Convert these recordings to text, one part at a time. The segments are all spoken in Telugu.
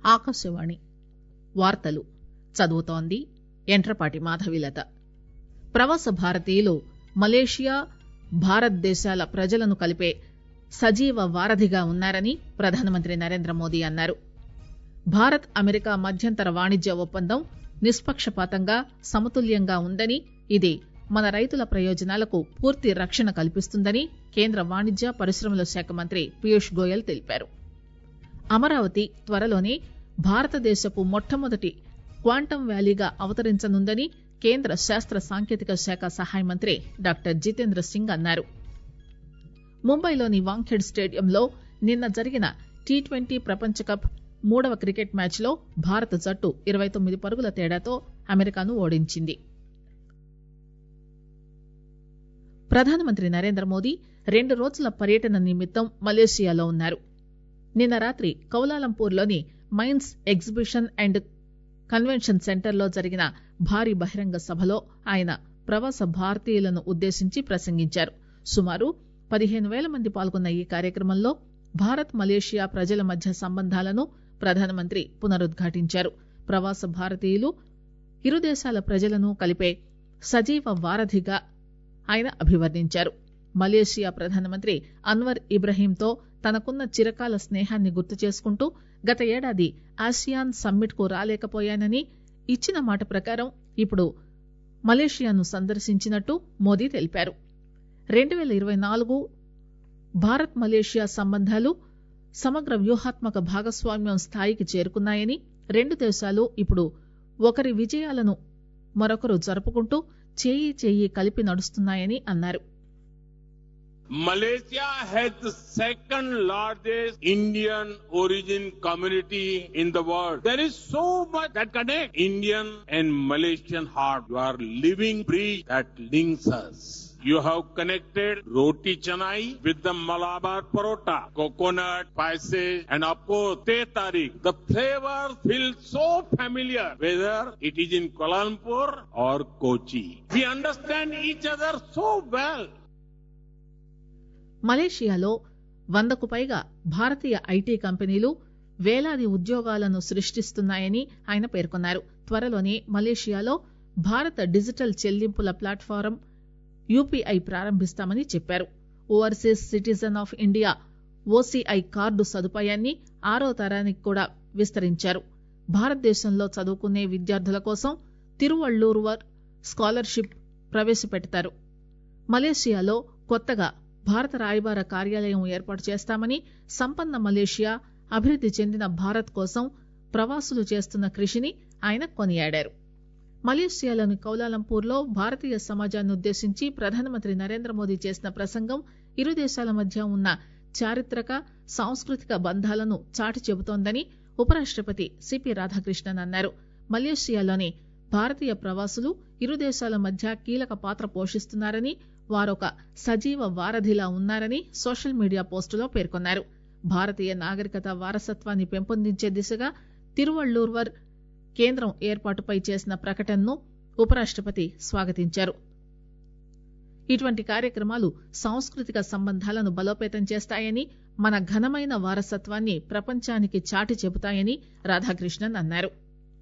ఆకాశవాణి వార్తలు చదువుతోంది యంట్రపాటి మాధవీలత ప్రవాస భారతీయులు మలేషియా భారత్ దేశాల ప్రజలను కలిపే సజీవ వారధిగా ఉన్నారని ప్రధానమంత్రి నరేంద్రమోదీ అన్నారు భారత్ అమెరికా మధ్యంతర వాణిజ్య ఒప్పందం నిష్పక్షపాతంగా సమతుల్యంగా ఉందని ఇది మన రైతుల ప్రయోజనాలకు పూర్తి రక్షణ కల్పిస్తుందని కేంద్ర వాణిజ్య పరిశ్రమల శాఖ మంత్రి పీయూష్ గోయల్ తెలిపారు అమరావతి త్వరలోనే భారతదేశపు మొట్టమొదటి క్వాంటం వ్యాలీగా అవతరించనుందని కేంద్ర శాస్త్ర సాంకేతిక శాఖ సహాయ మంత్రి డాక్టర్ జితేంద్ర సింగ్ అన్నారు ముంబైలోని వాంఖేడ్ స్టేడియంలో నిన్న జరిగిన టీ ట్వంటీ ప్రపంచ కప్ మూడవ క్రికెట్ మ్యాచ్ లో భారత జట్టు ఇరవై తొమ్మిది పరుగుల తేడాతో అమెరికాను ఓడించింది ప్రధానమంత్రి నరేంద్ర మోదీ రెండు రోజుల పర్యటన నిమిత్తం మలేషియాలో ఉన్నారు నిన్న రాత్రి కౌలాలంపూర్లోని మైన్స్ ఎగ్జిబిషన్ అండ్ కన్వెన్షన్ సెంటర్లో జరిగిన భారీ బహిరంగ సభలో ఆయన ప్రవాస భారతీయులను ఉద్దేశించి ప్రసంగించారు సుమారు పదిహేను పేల మంది పాల్గొన్న ఈ కార్యక్రమంలో భారత్ మలేషియా ప్రజల మధ్య సంబంధాలను ప్రధానమంత్రి పునరుద్ఘాటించారు ప్రవాస భారతీయులు ఇరు దేశాల ప్రజలను కలిపే సజీవ వారధిగా ఆయన అభివర్ణించారు మలేషియా ప్రధానమంత్రి అన్వర్ ఇబ్రహీంతో తనకున్న చిరకాల స్నేహాన్ని గుర్తు చేసుకుంటూ గత ఏడాది ఆసియాన్ సమ్మిట్ కు రాలేకపోయానని ఇచ్చిన మాట ప్రకారం ఇప్పుడు మలేషియాను సందర్శించినట్టు మోదీ తెలిపారు రెండు పేల ఇరవై నాలుగు భారత్ మలేషియా సంబంధాలు సమగ్ర వ్యూహాత్మక భాగస్వామ్యం స్థాయికి చేరుకున్నాయని రెండు దేశాలు ఇప్పుడు ఒకరి విజయాలను మరొకరు జరుపుకుంటూ చేయి చేయి కలిపి నడుస్తున్నాయని అన్నారు Malaysia has the second largest Indian origin community in the world. There is so much that connects Indian and Malaysian heart. You are living bridge that links us. You have connected roti canai with the Malabar parota, coconut, spices, and of course, teh tarik. The flavors feel so familiar, whether it is in Kuala Lumpur or Kochi. We understand each other so well. మలేషియాలో వందకు పైగా భారతీయ ఐటీ కంపెనీలు వేలాది ఉద్యోగాలను సృష్టిస్తున్నాయని ఆయన పేర్కొన్నారు త్వరలోనే మలేషియాలో భారత డిజిటల్ చెల్లింపుల ప్లాట్ఫారం యూపీఐ ప్రారంభిస్తామని చెప్పారు overseas citizen of India OCI card సదుపాయాన్ని ఆరో తరానికి కూడా విస్తరించారు భారతదేశంలో చదువుకునే విద్యార్థుల కోసం తిరువళ్లూరువర్ స్కాలర్షిప్ ప్రవేశపెడతారు మలేషియాలో కొత్తగా భారత రాయబార కార్యాలయం ఏర్పాటు చేస్తామని సంపన్న మలేషియా అభివృద్ది చెందిన భారత్ కోసం ప్రవాసులు చేస్తున్న కృషిని ఆయన కొనియాడారు మలేషియాలోని కౌలాలంపూర్ లో భారతీయ సమాజాన్ని ఉద్దేశించి ప్రధానమంత్రి నరేంద్ర మోదీ చేసిన ప్రసంగం ఇరు దేశాల మధ్య ఉన్న చారిత్రక సాంస్కృతిక బంధాలను చాటి చెబుతోందని ఉపరాష్టపతి సిపి రాధాకృష్ణన్ అన్నారు మలేషియాలోని భారతీయ ప్రవాసులు ఇరు దేశాల మధ్య కీలక పాత్ర పోషిస్తున్నారని వారొక సజీవ వారధిలా ఉన్నారని సోషల్ మీడియా పోస్టులో పేర్కొన్నారు భారతీయ నాగరికత వారసత్వాన్ని పెంపొందించే దిశగా తిరువళ్లూర్వర్ కేంద్రం ఏర్పాటుపై చేసిన ప్రకటనను ఉపరాష్టపతి స్వాగతించారు ఇటువంటి కార్యక్రమాలు సాంస్కృతిక సంబంధాలను బలోపేతం చేస్తాయని మన ఘనమైన వారసత్వాన్ని ప్రపంచానికి చాటి చెబుతాయని రాధాకృష్ణన్ అన్నారు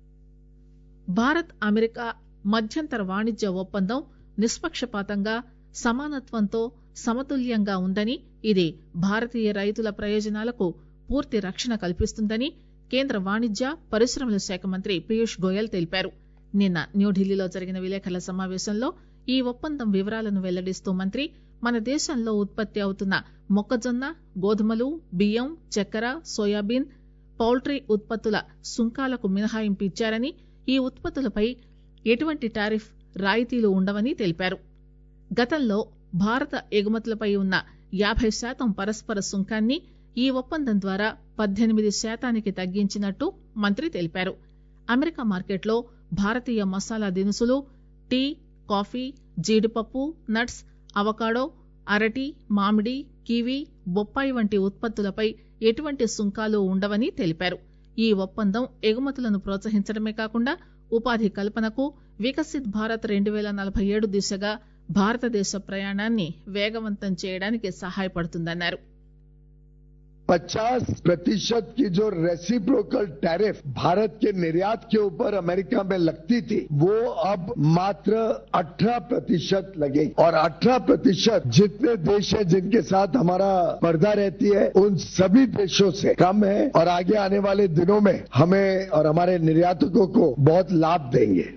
భారత్ అమెరికా మధ్యంతర వాణిజ్య ఒప్పందం నిష్పక్షపాతంగా సమానత్వంతో సమతుల్యంగా ఉందని ఇది భారతీయ రైతుల ప్రయోజనాలకు పూర్తి రక్షణ కల్పిస్తుందని కేంద్ర వాణిజ్య పరిశ్రమల శాఖ మంత్రి పీయూష్ గోయల్ తెలిపారు నిన్న న్యూఢిల్లీలో జరిగిన విలేకరుల సమావేశంలో ఈ ఒప్పందం వివరాలను వెల్లడిస్తూ మంత్రి మన దేశంలో ఉత్పత్తి అవుతున్న మొక్కజొన్న గోధుమలు బియ్యం చక్కెర సోయాబీన్ పౌల్ట్రీ ఉత్పత్తుల సుంకాలకు మినహాయింపు ఇచ్చారని ఈ ఉత్పత్తులపై ఎటువంటి టారిఫ్ రాయితీలు ఉండవని తెలిపారు గతంలో భారత ఎగుమతులపై ఉన్న యాభై శాతం పరస్పర సుంకాన్ని ఈ ఒప్పందం ద్వారా పద్దెనిమిది శాతానికి తగ్గించినట్టు మంత్రి తెలిపారు అమెరికా మార్కెట్లో భారతీయ మసాలా దినుసులు టీ కాఫీ జీడిపప్పు నట్స్ అవకాడో అరటి మామిడి కివి బొప్పాయి వంటి ఉత్పత్తులపై ఎటువంటి సుంకాలు ఉండవని తెలిపారు ఈ ఒప్పందం ఎగుమతులను ప్రోత్సహించడమే కాకుండా ఉపాధి కల్పనకు వికసిత్ భారత్ రెండు పేల నలభై ఏడు దిశగా భారతదేశ ప్రయాణాన్ని వేగవంతం చేయడానికి సహాయపడుతుందన్నారు 50 प्रतिशत की जो रेसिप्रोकल टैरिफ भारत के निर्यात के ऊपर अमेरिका में लगती थी वो अब मात्र 18 प्रतिशत लगेगी और 18 प्रतिशत जितने देश हैं जिनके साथ हमारा स्पर्धा रहती है उन सभी देशों से कम है और आगे आने वाले दिनों में हमें और हमारे निर्यातकों को बहुत लाभ देंगे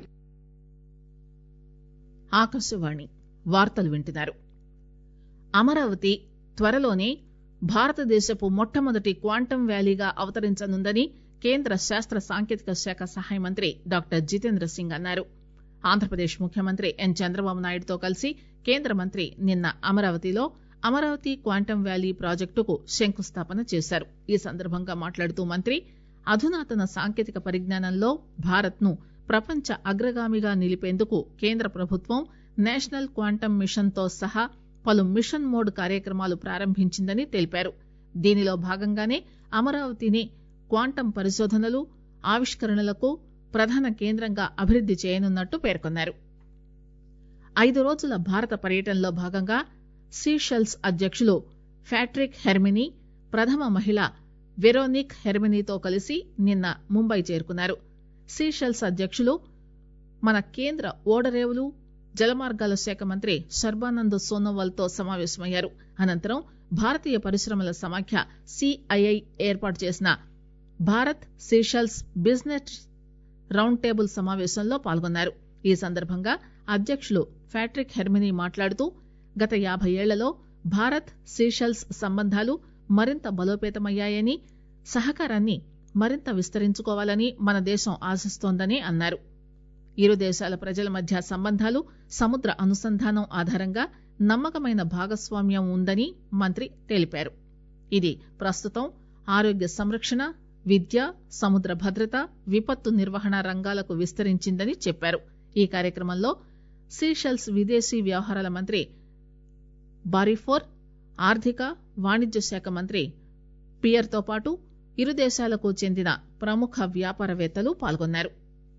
ఆకాశవాణి వార్తలు వింటున్నారు అమరావతి త్వరలోనే భారతదేశపు మొట్టమొదటి క్వాంటం వ్యాలీగా అవతరించనుందని కేంద్ర శాస్త్ర సాంకేతిక శాఖ సహాయ మంత్రి డాక్టర్ జితేంద్ర సింగ్ అన్నారు ఆంధ్రప్రదేశ్ ముఖ్యమంత్రి ఎన్ చంద్రబాబు నాయుడుతో కలిసి కేంద్ర మంత్రి నిన్న అమరావతిలో అమరావతి క్వాంటం వ్యాలీ ప్రాజెక్టుకు శంకుస్థాపన చేశారు ఈ సందర్భంగా మాట్లాడుతూ మంత్రి అధునాతన సాంకేతిక పరిజ్ఞానంలో భారత్ ను ప్రపంచ అగ్రగామిగా నిలిపేందుకు కేంద్ర ప్రభుత్వం నేషనల్ క్వాంటం మిషన్ తో సహా పలు మిషన్ మోడ్ కార్యక్రమాలు ప్రారంభించిందని తెలిపారు దీనిలో భాగంగానే అమరావతిని క్వాంటం పరిశోధనలు ఆవిష్కరణలకు ప్రధాన కేంద్రంగా అభివృద్ది చేయనున్నట్టు పేర్కొన్నారు ఐదు రోజుల భారత పర్యటనలో భాగంగా సీషెల్స్ అధ్యకులు ఫ్యాట్రిక్ హెర్మినీ ప్రథమ మహిళ వెరోనిక్ హెర్మినీతో కలిసి నిన్న ముంబై చేరుకున్నారు సీషెల్స్ అధ్యకులు మన కేంద్ర ఓడరేవులు జలమార్గాల శాఖ మంత్రి సర్బానంద్ సోనోవాల్ తో సమావేశమయ్యారు అనంతరం భారతీయ పరిశ్రమల సమాఖ్య సిఐఐ ఏర్పాటు చేసిన Bharat Seychelles business round table సమావేశంలో పాల్గొన్నారు ఈ సందర్భంగా అధ్యకులు ఫ్యాట్రిక్ హెర్మినీ మాట్లాడుతూ గత యాభై ఏళ్లలో భారత్ సీషెల్స్ సంబంధాలు మరింత బలోపేతమయ్యాయని సహకారాన్ని మరింత విస్తరించుకోవాలని మన దేశం ఆశిస్తోందని అన్నారు ఇరు దేశాల ప్రజల మధ్య సంబంధాలు సముద్ర అనుసంధానం ఆధారంగా నమ్మకమైన భాగస్వామ్యం ఉందని మంత్రి తెలిపారు ఇది ప్రస్తుతం ఆరోగ్య సంరక్షణ విద్య సముద్ర భద్రత విపత్తు నిర్వహణ రంగాలకు విస్తరించిందని చెప్పారు ఈ కార్యక్రమంలో సీషెల్స్ విదేశీ వ్యవహారాల మంత్రి బారిఫోర్ ఆర్థిక వాణిజ్య శాఖ మంత్రి పియర్ తో పాటు ఇరు దేశాలకు చెందిన ప్రముఖ వ్యాపారవేత్తలు పాల్గొన్నారు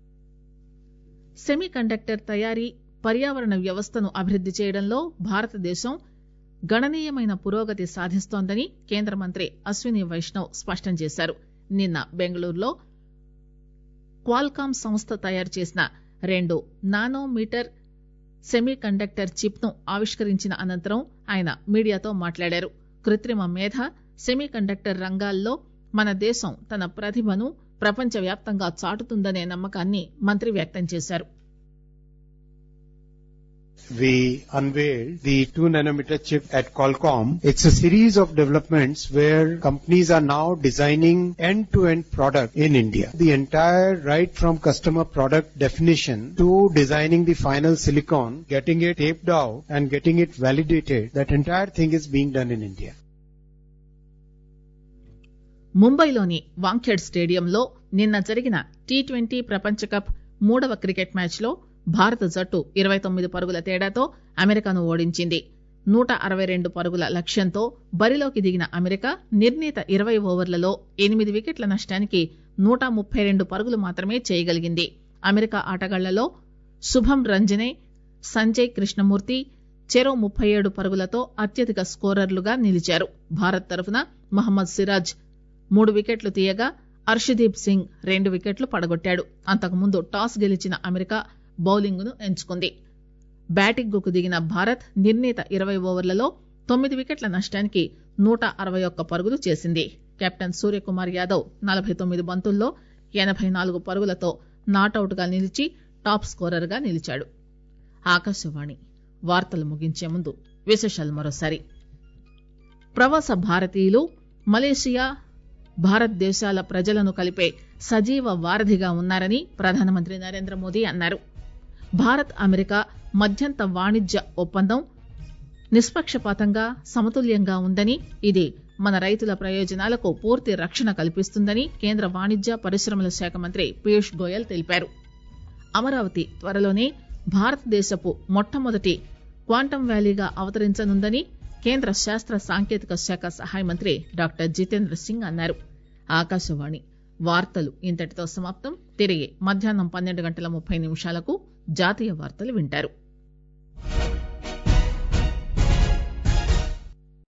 సెమీ కండక్టర్ తయారీ పర్యావరణ వ్యవస్థను అభివృద్ది చేయడంలో భారతదేశం గణనీయమైన పురోగతి సాధిస్తోందని కేంద్ర మంత్రి అశ్విని వైష్ణవ్ స్పష్టం చేశారు నిన్న బెంగళూరులో క్వాల్కామ్ సంస్థ తయారు చేసిన రెండు nano metre semi conductor chip ను ఆవిష్కరించిన అనంతరం ఆయన మీడియాతో మాట్లాడారు కృత్రిమ మేధ సెమీ కండక్టర్ రంగాల్లో మన దేశం తన ప్రతిభను ప్రపంచవ్యాప్తంగా చాటుతుందనే నమ్మకాన్ని మంత్రి వ్యక్తం చేశారు we unveiled the 2 nanometer chip at Qualcomm. It's a series of developments where companies are now designing end-to-end product in India. The entire right from customer product definition to designing the final silicon, getting it taped out and getting it validated, that entire thing is being done in India. ముంబైలోని వాంఖేడ్ స్టేడియంలో నిన్న జరిగిన టీ ట్వంటీ ప్రపంచ కప్ మూడవ క్రికెట్ మ్యాచ్ లో భారత జట్టు ఇరవై తొమ్మిది పరుగుల తేడాతో అమెరికాను ఓడించింది నూట అరవై రెండు పరుగుల లక్ష్యంతో బరిలోకి దిగిన అమెరికా నిర్ణీత ఇరవై ఓవర్లలో ఎనిమిది వికెట్ల నష్టానికి నూట ముప్పై రెండు పరుగులు మాత్రమే చేయగలిగింది అమెరికా ఆటగాళ్లలో శుభం రంజనే సంజయ్ కృష్ణమూర్తి చెరో ముప్పై ఏడు పరుగులతో అత్యధిక స్కోరర్లుగా నిలిచారు భారత్ తరఫున మహమ్మద్ సిరాజ్ మూడు వికెట్లు తీయగా అర్షదీప్ సింగ్ రెండు వికెట్లు పడగొట్టాడు అంతకుముందు టాస్ గెలిచిన అమెరికా బౌలింగ్ ను ఎంచుకుంది బ్యాటింగ్ కు దిగిన భారత్ నిర్ణీత ఇరవై ఓవర్లలో తొమ్మిది వికెట్ల నష్టానికి నూట అరవై ఒక్క పరుగులు చేసింది కెప్టెన్ సూర్యకుమార్ యాదవ్ నలభై తొమ్మిది బంతుల్లో ఎనబై నాలుగు పరుగులతో నాటౌట్ గా నిలిచి టాప్ స్కోరర్ గా నిలిచాడు ఆకాశవాణి వార్తలు ముగించే ముందు విశేషాలు మరోసారి ప్రవాస భారతీయులు మలేషియా భారతదేశాల ప్రజలను కలిపే సజీవ వారధిగా ఉన్నారని ప్రధానమంత్రి నరేంద్ర మోదీ అన్నారు భారత్ అమెరికా మధ్యంత వాణిజ్య ఒప్పందం నిష్పక్షపాతంగా సమతుల్యంగా ఉందని ఇది మన రైతుల ప్రయోజనాలకు పూర్తి రక్షణ కల్పిస్తుందని కేంద్ర వాణిజ్య పరిశ్రమల శాఖ మంత్రి పీయూష్ గోయల్ తెలిపారు అమరావతి త్వరలోనే భారతదేశపు మొట్టమొదటి క్వాంటం వ్యాలీగా అవతరించనుందని కేంద్ర శాస్త్ర సాంకేతిక శాఖ సహాయ మంత్రి డాక్టర్ జితేంద్ర సింగ్ అన్నారు ఆకాశవాణి వార్తలు ఇంతటితో సమాప్తం తిరిగి మధ్యాహ్నం పన్నెండు గంటల ముప్పై నిమిషాలకు జాతీయ వార్తలు వింటారు